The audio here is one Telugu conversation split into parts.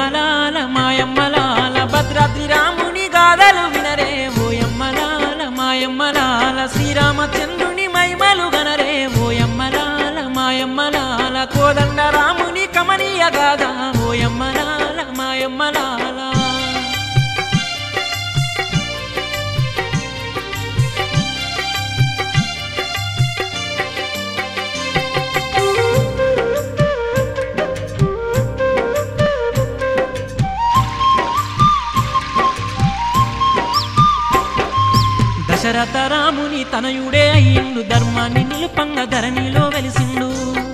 ఓయమ్మలాల మాయమ్మలాల భద్రాద్రి రాముని గాథలు వినరే ఓయమ్మలాల మాయమ్మలాల శ్రీరామచంద్రుని మైమలు గనరే ఓయమ్మలాల మాయమ్మలాల కోదండ రాముని కమనీయ గాథ ఓయమ్మలాల మాయమ్మలాల దశరథ రాముని తనయుడే అయ్యిండు ధర్మాన్ని నిలుపంగ ధరణిలో వెలిసిండు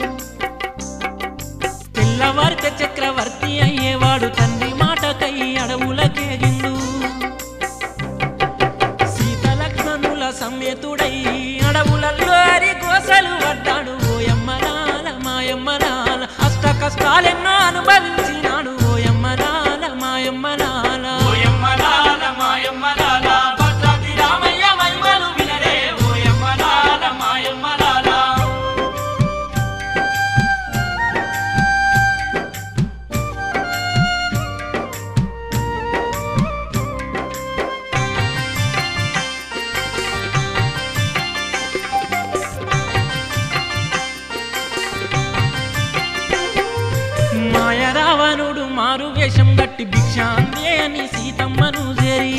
తెల్లవారితే చక్రవర్తి అయ్యేవాడు తండ్రి మాటకై అడవులకేగిండు సీత లక్ష్మణుల సమేతుడై అడవులలో అరి కోసలు పడ్డాడు ఓయమ్మలాల మాయమ్మలాల అష్ట కష్టాలెన్నో అనుభవించినాడు ఓయమ్మలాల మాయమ్మలాల ఓయమ్మలాల మాయమ్మలాల భద్రాద్రి రామయ్య మహిమలు వినరే ఓయమ్మలాల మాయమ్మలాల మాయ రావణుడు మారు వేషం గట్టి భిక్షాందే అని సీతమ్మను చేరి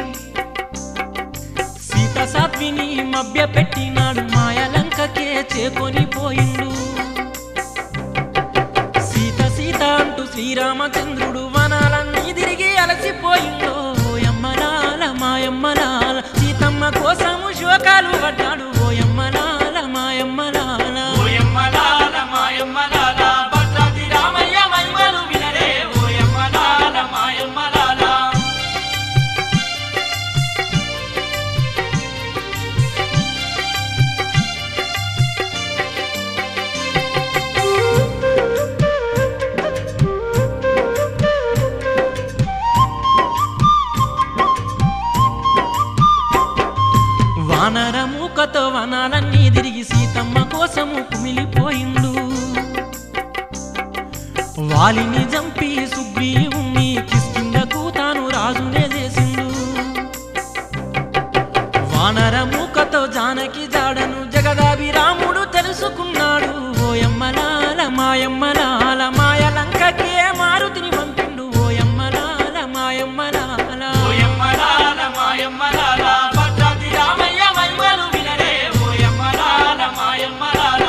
సీత సాత్విని మభ్య పెట్టినాడు మాయలంకకే చేకొని పోయిండు సీత సీత అంటూ శ్రీరామచంద్రుడు వనాలన్నీ తిరిగి అలసిపోయిందో ఓయమ్మలాల మాయమ్మలాల సీతమ్మ కోసము శోకాలు పడ్డాడు ఓయమ్మలాల మాయమ్మలాల ఓయమ్మలాల మాయమ్మలాల భద్రాద్రి రామయ్య మహిమలు వినరే ఓయమ్మలాల మాయమ్మలాల వానర మూకతో వనాలన్నీ తిరిగి సీతమ్మ కోసము కుమిలిపోయిండు వాలిని చంపి సుగ్రీవుణ్ణి కిష్కిందకు తాను రాజునే చేసిండు వానర మూకతో జానకి జాడను జగదాభిరాముడు తెలుసుకున్నాడు ఓయమ్మలాల మాయమ్మలాల మాయలంకకే మారుతిని పంపిండు ఓయమ్మలాల మాయమ్మలాల ఓయమ్మలాల మాయమ్మలాల భద్రాద్రి రామయ్య మహిమలు వినరే ఓయమ్మలాల మాయమ్మలాల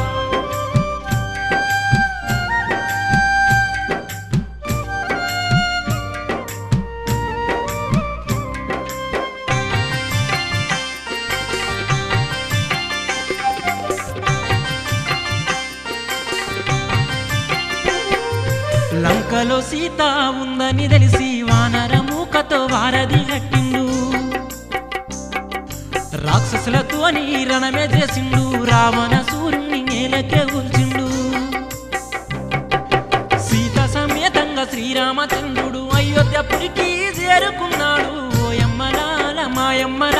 లంకలో సీత ఉందని తెలిసి వానర మూకతో వారధి కట్టిండు రాక్షసులతో అని రణమే చేసిండు రావణ సూర్యుని నేలకే కూల్చిండు సీత సమేతంగా శ్రీరామచంద్రుడు అయోధ్యపురికి చేరుకున్నాడు ఓయమ్మలాల మాయమ్మ